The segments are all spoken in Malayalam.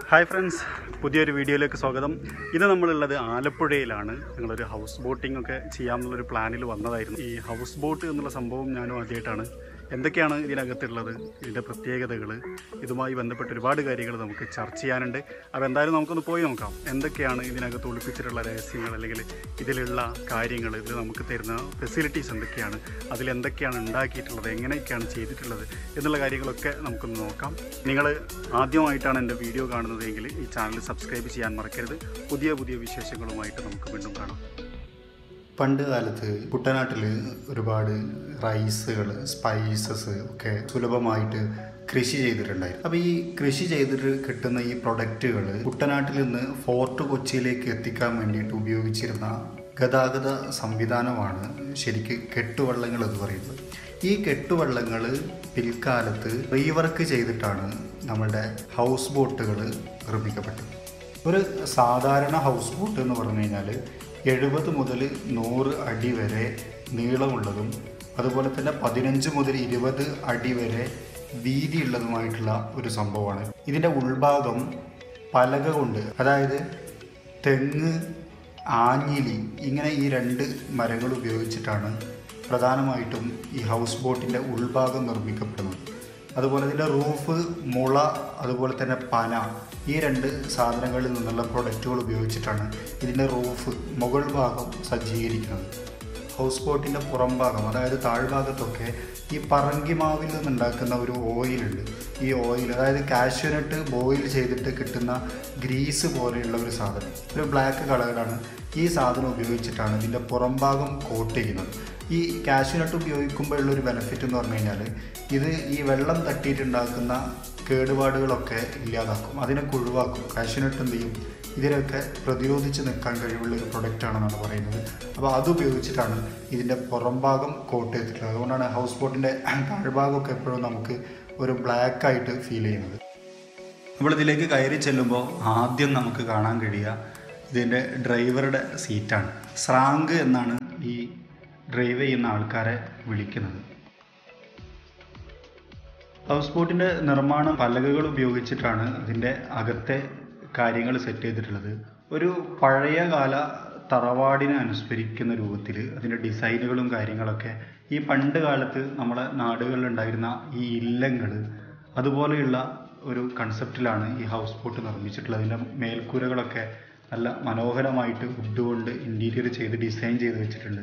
ഹായ് ഫ്രണ്ട്സ് പുതിയൊരു വീഡിയോയിലേക്ക് സ്വാഗതം ഇന്ന് നമ്മളുള്ളത് ആലപ്പുഴയിലാണ് ഞങ്ങളൊരു ഹൗസ് ബോട്ടിംഗ് ഒക്കെ ചെയ്യാമെന്നുള്ളൊരു പ്ലാനിൽ വന്നതായിരുന്നു ഈ ഹൗസ് ബോട്ട് എന്നുള്ള സംഭവം ഞാനും ആദ്യമായിട്ടാണ് എന്തൊക്കെയാണ് ഇതിനകത്തുള്ളത് ഇതിൻ്റെ പ്രത്യേകതകൾ ഇതുമായി ബന്ധപ്പെട്ട് ഒരുപാട് കാര്യങ്ങൾ നമുക്ക് ചർച്ച ചെയ്യാനുണ്ട് അപ്പോൾ എന്തായാലും നമുക്കൊന്ന് പോയി നോക്കാം എന്തൊക്കെയാണ് ഇതിനകത്ത് ഒളിപ്പിച്ചിട്ടുള്ള രഹസ്യങ്ങൾ അല്ലെങ്കിൽ ഇതിലുള്ള കാര്യങ്ങൾ ഇതിൽ നമുക്ക് തരുന്ന ഫെസിലിറ്റീസ് എന്തൊക്കെയാണ് അതിലെന്തൊക്കെയാണ് ഉണ്ടാക്കിയിട്ടുള്ളത് എങ്ങനെയൊക്കെയാണ് ചെയ്തിട്ടുള്ളത് എന്നുള്ള കാര്യങ്ങളൊക്കെ നമുക്കൊന്ന് നോക്കാം നിങ്ങൾ ആദ്യമായിട്ടാണ് എൻ്റെ വീഡിയോ കാണുന്നതെങ്കിൽ ഈ ചാനൽ സബ്സ്ക്രൈബ് ചെയ്യാൻ മറക്കരുത് പുതിയ പുതിയ വിശേഷങ്ങളുമായിട്ട് നമുക്ക് വീണ്ടും കാണാം പണ്ട് കാലത്ത് കുട്ടനാട്ടിൽ ഒരുപാട് റൈസുകൾ സ്പൈസസ് ഒക്കെ സുലഭമായിട്ട് കൃഷി ചെയ്തിട്ടുണ്ടായിരുന്നു അപ്പോൾ ഈ കൃഷി ചെയ്തിട്ട് കിട്ടുന്ന ഈ പ്രൊഡക്റ്റുകൾ കുട്ടനാട്ടിൽ നിന്ന് ഫോർട്ട് കൊച്ചിയിലേക്ക് എത്തിക്കാൻ വേണ്ടിയിട്ട് ഉപയോഗിച്ചിരുന്ന ഗതാഗത സംവിധാനമാണ് ശരിക്ക് കെട്ടുവള്ളങ്ങൾ എന്ന് പറയുന്നത് ഈ കെട്ടുവള്ളങ്ങൾ പിൽക്കാലത്ത് റീവർക്ക് ചെയ്തിട്ടാണ് നമ്മുടെ ഹൗസ് ബോട്ടുകൾ നിർമ്മിക്കപ്പെട്ടത് ഒരു സാധാരണ ഹൗസ് ബോട്ട് എന്ന് പറഞ്ഞു കഴിഞ്ഞാൽ എഴുപത് മുതൽ നൂറ് അടി വരെ നീളമുള്ളതും അതുപോലെ തന്നെ പതിനഞ്ച് മുതൽ ഇരുപത് അടി വരെ വീതിയുള്ളതുമായിട്ടുള്ള ഒരു സംഭവമാണ് ഇതിൻ്റെ ഉൾഭാഗം പലക കൊണ്ട് അതായത് തെങ്ങ് ആഞ്ഞിലി ഇങ്ങനെ ഈ രണ്ട് മരങ്ങൾ ഉപയോഗിച്ചിട്ടാണ് പ്രധാനമായിട്ടും ഈ ഹൗസ് ബോട്ടിൻ്റെ ഉൾഭാഗം നിർമ്മിക്കപ്പെടുന്നത് അതുപോലെ ഇതിൻ്റെ റൂഫ് മുള അതുപോലെ തന്നെ പന ഈ രണ്ട് സാധനങ്ങളിൽ നിന്നുള്ള പ്രൊഡക്റ്റുകൾ ഉപയോഗിച്ചിട്ടാണ് ഇതിൻ്റെ റൂഫ് മുകൾ ഭാഗം സജ്ജീകരിക്കുന്നത് ഹൗസ് ബോട്ടിൻ്റെ പുറം ഭാഗം അതായത് താഴ്ഭാഗത്തൊക്കെ ഈ പറങ്കിമാവിൽ നിന്നുണ്ടാക്കുന്ന ഒരു ഓയിലുണ്ട് ഈ ഓയിൽ അതായത് കാഷ്യൂനട്ട് ബോയിൽ ചെയ്തിട്ട് കിട്ടുന്ന ഗ്രീസ് പോലെയുള്ള ഒരു സാധനം ഒരു ബ്ലാക്ക് കളറിലാണ് ഈ സാധനം ഉപയോഗിച്ചിട്ടാണ് ഇതിൻ്റെ പുറം ഭാഗം കോട്ട് ചെയ്യുന്നത് ഈ കാഷ്യൂനട്ട് ഉപയോഗിക്കുമ്പോഴുള്ള ഒരു ബെനിഫിറ്റ് എന്ന് പറഞ്ഞു കഴിഞ്ഞാൽ ഇത് ഈ വെള്ളം തട്ടിയിട്ടുണ്ടാക്കുന്ന കേടുപാടുകളൊക്കെ ഇല്ലാതാക്കും അതിനൊക്കെ ഒഴിവാക്കും കാഷ്യൂനട്ട് എന്ത് ചെയ്യും ഇതിനൊക്കെ പ്രതിരോധിച്ച് നിൽക്കാൻ കഴിവുള്ള ഒരു പ്രൊഡക്റ്റാണെന്നാണ് പറയുന്നത് അപ്പോൾ അത് ഉപയോഗിച്ചിട്ടാണ് ഇതിൻ്റെ പുറം ഭാഗം കോട്ട് ചെയ്തിട്ടുള്ളത് അതുകൊണ്ടാണ് ഹൗസ് ബോട്ടിൻ്റെ താഴ്ഭാഗമൊക്കെ എപ്പോഴും നമുക്ക് ഒരു ബ്ലാക്ക് ആയിട്ട് ഫീൽ ചെയ്യുന്നത് നമ്മളിതിലേക്ക് കയറി ചെല്ലുമ്പോൾ ആദ്യം നമുക്ക് കാണാൻ കഴിയുക ഇതിൻ്റെ ഡ്രൈവറുടെ സീറ്റാണ് സ്രാങ്ക് എന്നാണ് ഈ ഡ്രൈവ് ചെയ്യുന്ന ആൾക്കാരെ വിളിക്കുന്നത് ഹൗസ് ബോട്ടിൻ്റെ നിർമ്മാണം പലകകൾ ഉപയോഗിച്ചിട്ടാണ് അതിൻ്റെ അകത്തെ കാര്യങ്ങൾ സെറ്റ് ചെയ്തിട്ടുള്ളത് ഒരു പഴയ കാല തറവാടിനെ അനുസ്മരിക്കുന്ന രൂപത്തിൽ അതിൻ്റെ ഡിസൈനുകളും കാര്യങ്ങളൊക്കെ ഈ പണ്ട് കാലത്ത് നമ്മളെ നാടുകളിൽ ഉണ്ടായിരുന്ന ഈ ഇല്ലങ്ങൾ അതുപോലെയുള്ള ഒരു കൺസെപ്റ്റിലാണ് ഈ ഹൗസ് ബോട്ട് നിർമ്മിച്ചിട്ടുള്ളത് അതിൻ്റെ മേൽക്കൂരകളൊക്കെ നല്ല മനോഹരമായിട്ട് വുഡ് കൊണ്ട് ഇൻറ്റീരിയർ ചെയ്ത് ഡിസൈൻ ചെയ്ത് വെച്ചിട്ടുണ്ട്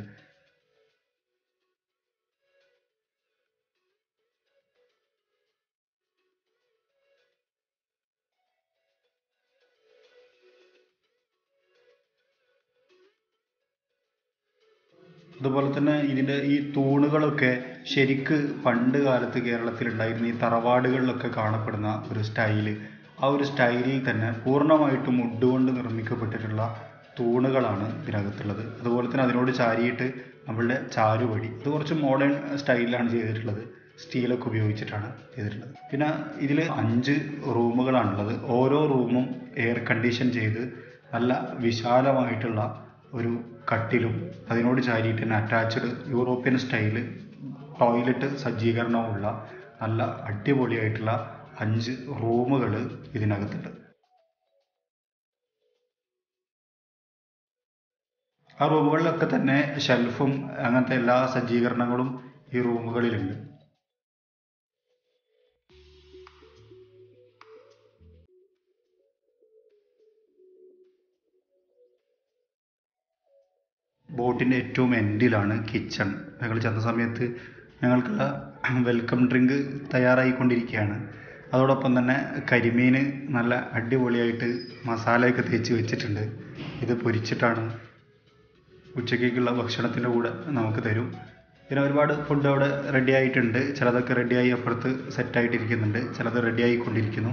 അതുപോലെ തന്നെ ഇതിൻ്റെ ഈ തൂണുകളൊക്കെ ശരിക്ക് പണ്ട് കാലത്ത് കേരളത്തിൽ ഉണ്ടായിരുന്ന ഈ തറവാടുകളിലൊക്കെ കാണപ്പെടുന്ന ഒരു സ്റ്റൈല് ആ ഒരു സ്റ്റൈലിൽ തന്നെ പൂർണ്ണമായിട്ടും വുഡ് കൊണ്ട് നിർമ്മിക്കപ്പെട്ടിട്ടുള്ള തൂണുകളാണ് ഇതിനകത്തുള്ളത് അതുപോലെ തന്നെ അതിനോട് ചാരിയിട്ട് നമ്മളുടെ ചാരുപടി ഇത് കുറച്ച് മോഡേൺ സ്റ്റൈലിലാണ് ചെയ്തിട്ടുള്ളത് സ്റ്റീലൊക്കെ ഉപയോഗിച്ചിട്ടാണ് ചെയ്തിട്ടുള്ളത് പിന്നെ ഇതിൽ അഞ്ച് റൂമുകളാണുള്ളത് ഓരോ റൂമും എയർ കണ്ടീഷൻ ചെയ്ത് നല്ല വിശാലമായിട്ടുള്ള ഒരു കട്ടിലും അതിനോട് ചാരിയിട്ട് തന്നെ അറ്റാച്ച്ഡ് യൂറോപ്യൻ സ്റ്റൈല് ടോയ്ലറ്റ് സജ്ജീകരണമുള്ള നല്ല അടിപൊളിയായിട്ടുള്ള അഞ്ച് റൂമുകൾ ഇതിനകത്തുണ്ട് ആ റൂമുകളിലൊക്കെ തന്നെ ഷെൽഫും അങ്ങനത്തെ എല്ലാ സജ്ജീകരണങ്ങളും ഈ റൂമുകളിലുണ്ട് ബോട്ടിൻ്റെ ഏറ്റവും എൻഡിലാണ് കിച്ചൺ ഞങ്ങൾ ചെന്ന സമയത്ത് ഞങ്ങൾക്കുള്ള വെൽക്കം ഡ്രിങ്ക് തയ്യാറായിക്കൊണ്ടിരിക്കുകയാണ് അതോടൊപ്പം തന്നെ കരിമീൻ നല്ല അടിപൊളിയായിട്ട് മസാലയൊക്കെ തേച്ച് വെച്ചിട്ടുണ്ട് ഇത് പൊരിച്ചിട്ടാണ് ഉച്ചക്കേക്കുള്ള ഭക്ഷണത്തിൻ്റെ കൂടെ നമുക്ക് തരും പിന്നെ ഒരുപാട് ഫുഡ് അവിടെ റെഡി ആയിട്ടുണ്ട് ചിലതൊക്കെ റെഡിയായി അപ്പുറത്ത് സെറ്റായിട്ടിരിക്കുന്നുണ്ട് ചിലത് റെഡി ആയിക്കൊണ്ടിരിക്കുന്നു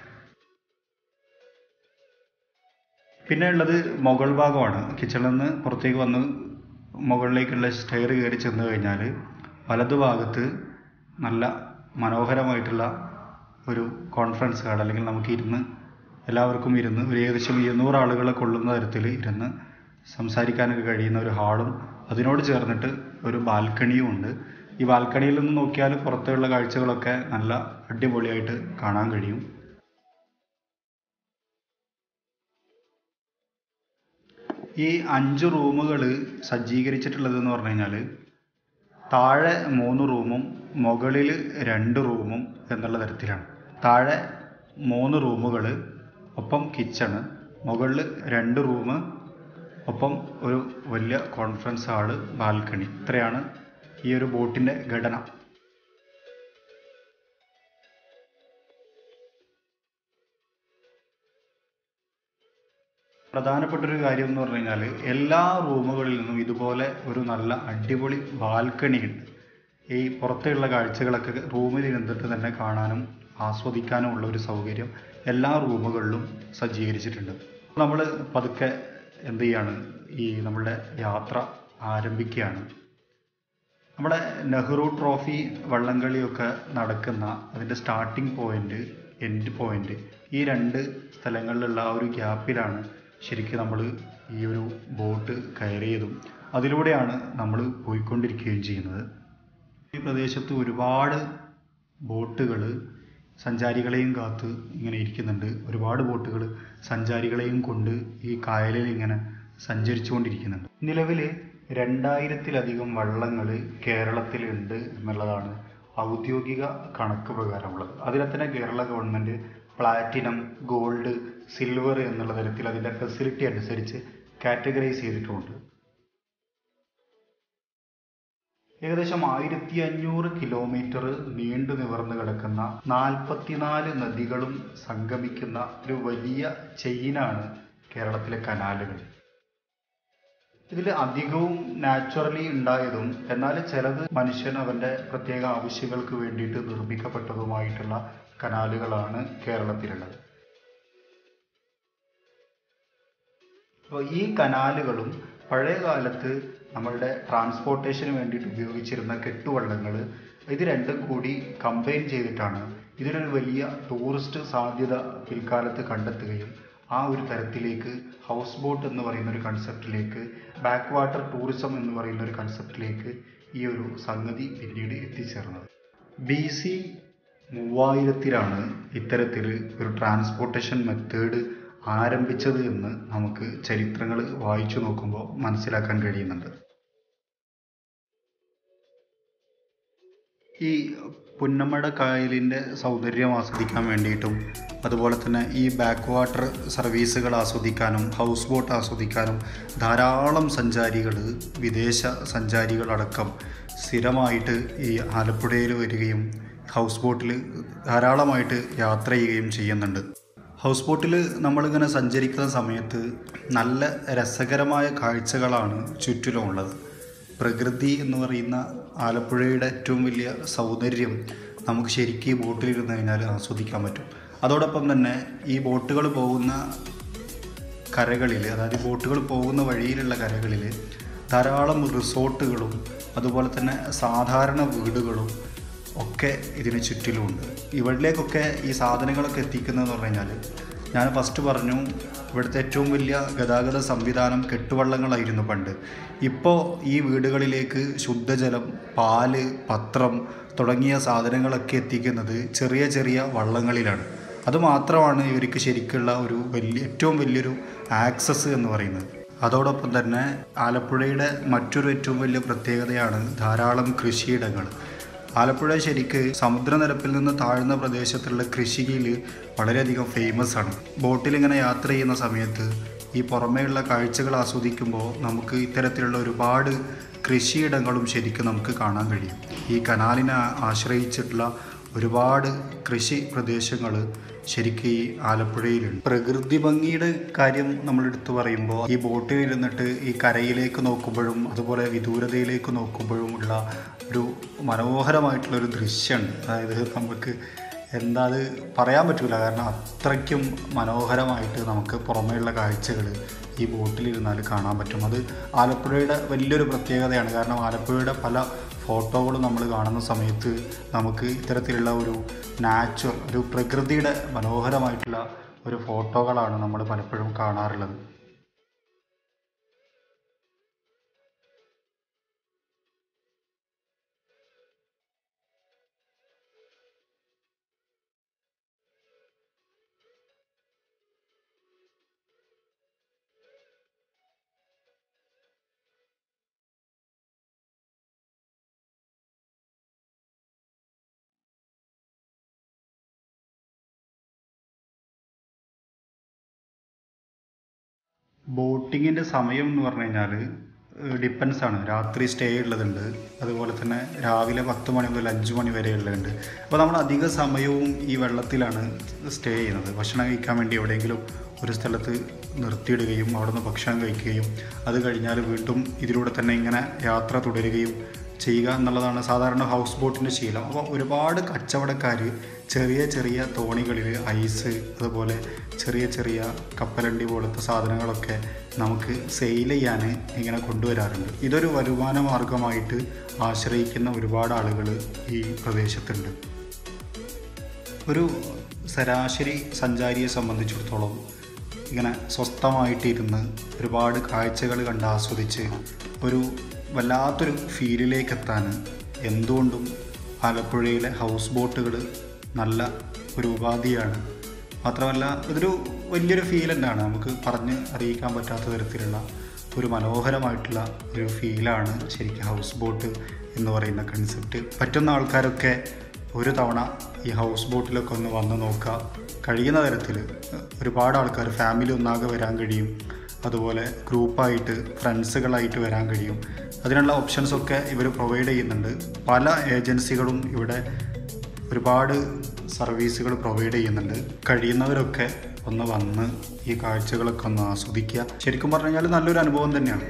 പിന്നെ ഉള്ളത് മുകൾ ഭാഗമാണ് കിച്ചണിൽ നിന്ന് പുറത്തേക്ക് വന്ന് മുകളിലേക്കുള്ള സ്റ്റെയർ കയറി ചെന്ന് കഴിഞ്ഞാൽ വലതുഭാഗത്ത് നല്ല മനോഹരമായിട്ടുള്ള ഒരു കോൺഫറൻസ് ഹാൾ അല്ലെങ്കിൽ നമുക്ക് ഇരുന്ന് എല്ലാവർക്കും ഇരുന്ന് ഒരു ഏകദേശം ഇരുന്നൂറ് ആളുകളെ കൊള്ളുന്ന തരത്തിൽ ഇരുന്ന് സംസാരിക്കാനൊക്കെ കഴിയുന്ന ഒരു ഹാളും അതിനോട് ചേർന്നിട്ട് ഒരു ബാൽക്കണിയും ഉണ്ട് ഈ ബാൽക്കണിയിൽ നിന്ന് നോക്കിയാൽ പുറത്തുള്ള കാഴ്ചകളൊക്കെ നല്ല അടിപൊളിയായിട്ട് കാണാൻ കഴിയും ഈ അഞ്ച് റൂമുകൾ സജ്ജീകരിച്ചിട്ടുള്ളത് എന്ന് പറഞ്ഞു കഴിഞ്ഞാൽ താഴെ മൂന്ന് റൂമും മുകളിൽ രണ്ട് റൂമും എന്നുള്ള തരത്തിലാണ് താഴെ മൂന്ന് റൂമുകൾ ഒപ്പം കിച്ചണ് മുകളിൽ രണ്ട് റൂം ഒപ്പം ഒരു വലിയ കോൺഫറൻസ് ഹാള് ബാൽക്കണി ഇത്രയാണ് ഈ ഒരു ബോട്ടിൻ്റെ ഘടന പ്രധാനപ്പെട്ട ഒരു കാര്യം എന്ന് പറഞ്ഞു കഴിഞ്ഞാൽ എല്ലാ റൂമുകളിൽ നിന്നും ഇതുപോലെ ഒരു നല്ല അടിപൊളി ബാൽക്കണി ഉണ്ട് ഈ പുറത്തുള്ള കാഴ്ചകളൊക്കെ റൂമിൽ ഇരുന്നിട്ട് തന്നെ കാണാനും ആസ്വദിക്കാനും ഉള്ള ഒരു സൗകര്യം എല്ലാ റൂമുകളിലും സജ്ജീകരിച്ചിട്ടുണ്ട് നമ്മൾ പതുക്കെ എന്ത് ചെയ്യാണ് ഈ നമ്മുടെ യാത്ര ആരംഭിക്കുകയാണ് നമ്മുടെ നെഹ്റു ട്രോഫി വള്ളംകളിയൊക്കെ നടക്കുന്ന അതിൻ്റെ സ്റ്റാർട്ടിംഗ് പോയിന്റ് എൻഡ് പോയിന്റ് ഈ രണ്ട് സ്ഥലങ്ങളിലുള്ള ആ ഒരു ഗ്യാപ്പിലാണ് ശരിക്കും നമ്മൾ ഈ ഒരു ബോട്ട് കയറിയതും അതിലൂടെയാണ് നമ്മൾ പോയിക്കൊണ്ടിരിക്കുകയും ചെയ്യുന്നത് ഈ പ്രദേശത്ത് ഒരുപാട് ബോട്ടുകൾ സഞ്ചാരികളെയും കാത്ത് ഇങ്ങനെ ഇരിക്കുന്നുണ്ട് ഒരുപാട് ബോട്ടുകൾ സഞ്ചാരികളെയും കൊണ്ട് ഈ കായലിൽ ഇങ്ങനെ സഞ്ചരിച്ചുകൊണ്ടിരിക്കുന്നുണ്ട് നിലവിൽ രണ്ടായിരത്തിലധികം വള്ളങ്ങൾ കേരളത്തിലുണ്ട് എന്നുള്ളതാണ് ഔദ്യോഗിക കണക്ക് പ്രകാരമുള്ളത് അതിലെ തന്നെ Kerala government platinum gold silver എന്നുള്ള തരത്തിൽ അതിൻ്റെ ഫെസിലിറ്റി അനുസരിച്ച് കാറ്റഗറൈസ് ചെയ്തിട്ടുമുണ്ട് ഏകദേശം ആയിരത്തി അഞ്ഞൂറ് കിലോമീറ്റർ നീണ്ടു നിവർന്നു കിടക്കുന്ന നാൽപ്പത്തിനാല് നദികളും സംഗമിക്കുന്ന ഒരു വലിയ ചെയിനാണ് കേരളത്തിലെ കനാലുകൾ ഇതിൽ അധികവും നാച്ചുറലി ഉണ്ടായതും എന്നാൽ ചിലത് മനുഷ്യൻ അവൻ്റെ പ്രത്യേക ആവശ്യങ്ങൾക്ക് വേണ്ടിയിട്ട് നിർമ്മിക്കപ്പെട്ടതുമായിട്ടുള്ള കനാലുകളാണ് കേരളത്തിലുള്ളത് അപ്പോൾ ഈ കനാലുകളും പഴയ കാലത്ത് നമ്മളുടെ ട്രാൻസ്പോർട്ടേഷന് വേണ്ടിയിട്ട് ഉപയോഗിച്ചിരുന്ന കെട്ടുവള്ളങ്ങൾ ഇത് രണ്ടും കൂടി കമ്പൈൻ ചെയ്തിട്ടാണ് ഇതിനൊരു വലിയ ടൂറിസ്റ്റ് സാധ്യത പിൽക്കാലത്ത് കണ്ടെത്തുകയും ആ ഒരു തരത്തിലേക്ക് ഹൗസ് ബോട്ട് എന്ന് പറയുന്ന ഒരു കൺസെപ്റ്റിലേക്ക് ബാക്ക് വാട്ടർ ടൂറിസം എന്ന് പറയുന്ന ഒരു കൺസെപ്റ്റിലേക്ക് ഈ ഒരു സംഗതി പിന്നീട് എത്തിച്ചേർന്നത് ബി സി മൂവായിരത്തിലാണ് ഇത്തരത്തിൽ ഒരു ട്രാൻസ്പോർട്ടേഷൻ മെത്തേഡ് ആരംഭിച്ചത് എന്ന് നമുക്ക് ചരിത്രങ്ങൾ വായിച്ചു നോക്കുമ്പോൾ മനസ്സിലാക്കാൻ കഴിയുന്നുണ്ട് ഈ പുന്നമട കായലിൻ്റെ സൗന്ദര്യം ആസ്വദിക്കാൻ വേണ്ടിയിട്ടും അതുപോലെ തന്നെ ഈ ബാക്ക് വാട്ടർ സർവീസുകൾ ആസ്വദിക്കാനും ഹൗസ് ബോട്ട് ആസ്വദിക്കാനും ധാരാളം സഞ്ചാരികൾ വിദേശ സഞ്ചാരികളടക്കം സ്ഥിരമായിട്ട് ഈ ആലപ്പുഴയിൽ വരികയും ഹൗസ് ബോട്ടിൽ ധാരാളമായിട്ട് യാത്ര ചെയ്യുകയും ചെയ്യുന്നുണ്ട് ഹൗസ് ബോട്ടിൽ നമ്മളിങ്ങനെ സഞ്ചരിക്കുന്ന സമയത്ത് നല്ല രസകരമായ കാഴ്ചകളാണ് ചുറ്റിലുമുള്ളത് പ്രകൃതി എന്ന് പറയുന്ന ആലപ്പുഴയുടെ ഏറ്റവും വലിയ സൗന്ദര്യം നമുക്ക് ശരിക്കും ഈ ബോട്ടിലിരുന്ന് കഴിഞ്ഞാൽ ആസ്വദിക്കാൻ പറ്റും അതോടൊപ്പം തന്നെ ഈ ബോട്ടുകൾ പോകുന്ന കരകളിൽ അതായത് ബോട്ടുകൾ പോകുന്ന വഴിയിലുള്ള കരകളിൽ ധാരാളം റിസോർട്ടുകളും അതുപോലെ തന്നെ സാധാരണ വീടുകളും ഒക്കെ ഇതിന് ചുറ്റിലുമുണ്ട് ഇവിടേക്കൊക്കെ ഈ സാധനങ്ങളൊക്കെ എത്തിക്കുന്നതെന്ന് പറഞ്ഞു കഴിഞ്ഞാൽ ഞാൻ ഫസ്റ്റ് പറഞ്ഞു ഇവിടുത്തെ ഏറ്റവും വലിയ ഗതാഗത സംവിധാനം കെട്ടുവള്ളങ്ങളായിരുന്നു പണ്ട് ഇപ്പോൾ ഈ വീടുകളിലേക്ക് ശുദ്ധജലം പാല് പത്രം തുടങ്ങിയ സാധനങ്ങളൊക്കെ എത്തിക്കുന്നത് ചെറിയ ചെറിയ വള്ളങ്ങളിലാണ് അതുമാത്രമാണ് ഇവർക്ക് ശരിക്കുള്ള ഒരു വലിയ ഏറ്റവും വലിയൊരു ആക്സസ് എന്ന് പറയുന്നത് അതോടൊപ്പം തന്നെ ആലപ്പുഴയുടെ മറ്റൊരു ഏറ്റവും വലിയ പ്രത്യേകതയാണ് ധാരാളം കൃഷിയിടങ്ങൾ ആലപ്പുഴ ശരിക്ക് സമുദ്രനിരപ്പിൽ നിന്ന് താഴ്ന്ന പ്രദേശത്തുള്ള കൃഷിയിൽ വളരെയധികം ഫേമസ് ആണ് ബോട്ടിൽ ഇങ്ങനെ യാത്ര ചെയ്യുന്ന സമയത്ത് ഈ പുറമേയുള്ള കാഴ്ചകൾ ആസ്വദിക്കുമ്പോൾ നമുക്ക് ഇത്തരത്തിലുള്ള ഒരുപാട് കൃഷിയിടങ്ങളും ശരിക്കും നമുക്ക് കാണാൻ കഴിയും ഈ കനാലിനെ ആശ്രയിച്ചിട്ടുള്ള ഒരുപാട് കൃഷി പ്രദേശങ്ങൾ ശരിക്കും ഈ ആലപ്പുഴയിലുണ്ട് പ്രകൃതി ഭംഗിയുടെ കാര്യം നമ്മൾ എടുത്തു പറയുമ്പോൾ ഈ ബോട്ടിൽ ഇരുന്നിട്ട് ഈ കരയിലേക്ക് നോക്കുമ്പോഴും അതുപോലെ വിദൂരതയിലേക്ക് നോക്കുമ്പോഴും ഉള്ള ഒരു മനോഹരമായിട്ടുള്ള ഒരു ദൃശ്യമുണ്ട് അതായത് നമുക്ക് എന്താ അത് പറയാൻ പറ്റില്ല കാരണം അത്രയ്ക്കും മനോഹരമായിട്ട് നമുക്ക് പുറമേയുള്ള കാഴ്ചകൾ ഈ ബോട്ടിലിരുന്നാൽ കാണാൻ പറ്റും അത് ആലപ്പുഴയുടെ വലിയൊരു പ്രത്യേകതയാണ് കാരണം ആലപ്പുഴയുടെ പല ഫോട്ടോകളും നമ്മൾ കാണുന്ന സമയത്ത് നമുക്ക് ഇത്തരത്തിലുള്ള ഒരു നാച്ചുറൽ ഒരു പ്രകൃതിയുടെ മനോഹരമായിട്ടുള്ള ഒരു ഫോട്ടോകളാണ് നമ്മൾ പലപ്പോഴും കാണാറുള്ളത് ബോട്ടിങ്ങിൻ്റെ സമയം എന്ന് പറഞ്ഞു കഴിഞ്ഞാൽ ഡിപ്പെൻസ് ആണ് രാത്രി സ്റ്റേ ഉള്ളതുണ്ട് അതുപോലെ തന്നെ രാവിലെ പത്ത് മണി മുതൽ അഞ്ച് മണി വരെ ഉള്ളതുണ്ട് അപ്പോൾ നമ്മൾ അധിക സമയവും ഈ വെള്ളത്തിലാണ് സ്റ്റേ ചെയ്യുന്നത് ഭക്ഷണം കഴിക്കാൻ വേണ്ടി എവിടെയെങ്കിലും ഒരു സ്ഥലത്ത് നിർത്തിയിടുകയും അവിടുന്ന് ഭക്ഷണം കഴിക്കുകയും അത് കഴിഞ്ഞാൽ വീണ്ടും ഇതിലൂടെ തന്നെ ഇങ്ങനെ യാത്ര തുടരുകയും ചെയ്യുക എന്നുള്ളതാണ് സാധാരണ ഹൗസ് ബോട്ടിൻ്റെ ശീലം അപ്പോൾ ഒരുപാട് കച്ചവടക്കാർ ചെറിയ ചെറിയ തോണികളിൽ ഐസ് അതുപോലെ ചെറിയ ചെറിയ കപ്പലണ്ടി പോലത്തെ സാധനങ്ങളൊക്കെ നമുക്ക് സെയിൽ ചെയ്യാൻ ഇങ്ങനെ കൊണ്ടുവരാറുണ്ട് ഇതൊരു വരുമാന മാർഗമായിട്ട് ആശ്രയിക്കുന്ന ഒരുപാട് ആളുകൾ ഈ പ്രദേശത്തുണ്ട് ഒരു ശരാശരി സഞ്ചാരിയെ സംബന്ധിച്ചിടത്തോളം ഇങ്ങനെ സ്വസ്ഥമായിട്ടിരുന്ന് ഒരുപാട് കാഴ്ചകൾ കണ്ട് ആസ്വദിച്ച് ഒരു വല്ലാത്തൊരു ഫീലിലേക്ക് എത്താൻ എന്തുകൊണ്ടും ആലപ്പുഴയിലെ ഹൗസ് ബോട്ടുകൾ നല്ല ഒരു ഉപാധിയാണ് മാത്രമല്ല ഇതൊരു വലിയൊരു ഫീൽ തന്നെയാണ് നമുക്ക് പറഞ്ഞ് അറിയിക്കാൻ പറ്റാത്ത തരത്തിലുള്ള ഒരു മനോഹരമായിട്ടുള്ള ഒരു ഫീലാണ് ശരിക്കും ഹൗസ് ബോട്ട് എന്ന് പറയുന്ന കൺസെപ്റ്റ് പറ്റുന്ന ആൾക്കാരൊക്കെ ഒരു തവണ ഈ ഹൗസ് ബോട്ടിലൊക്കെ ഒന്ന് വന്ന് നോക്കുക കഴിയുന്ന തരത്തിൽ ഒരുപാട് ആൾക്കാർ ഫാമിലി ഒന്നാകെ വരാൻ കഴിയും അതുപോലെ ഗ്രൂപ്പായിട്ട് ഫ്രണ്ട്സുകളായിട്ട് വരാൻ കഴിയും അതിനുള്ള ഓപ്ഷൻസൊക്കെ ഇവർ പ്രൊവൈഡ് ചെയ്യുന്നുണ്ട് പല ഏജൻസികളും ഇവിടെ ഒരുപാട് സർവീസുകൾ പ്രൊവൈഡ് ചെയ്യുന്നുണ്ട് കഴിയുന്നവരൊക്കെ ഒന്ന് വന്ന് ഈ കാഴ്ചകളൊക്കെ ഒന്ന് ആസ്വദിക്കുക ശരിക്കും പറഞ്ഞു കഴിഞ്ഞാൽ നല്ലൊരു അനുഭവം തന്നെയാണ്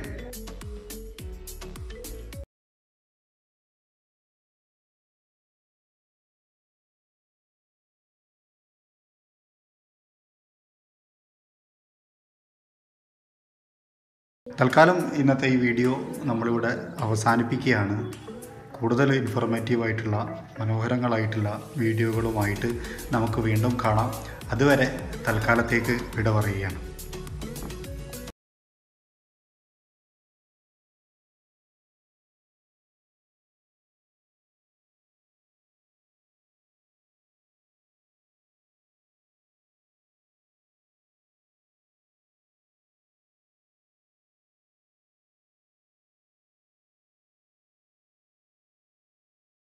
തൽക്കാലം ഇന്നത്തെ ഈ വീഡിയോ നമ്മളിവിടെ അവസാനിപ്പിക്കുകയാണ് കൂടുതൽ ഇൻഫോർമേറ്റീവ് ആയിട്ടുള്ള മനോഹരങ്ങളായിട്ടുള്ള വീഡിയോകളുമായിട്ട് നമുക്ക് വീണ്ടും കാണാം അതുവരെ തൽക്കാലത്തേക്ക് വിട പറയുകയാണ്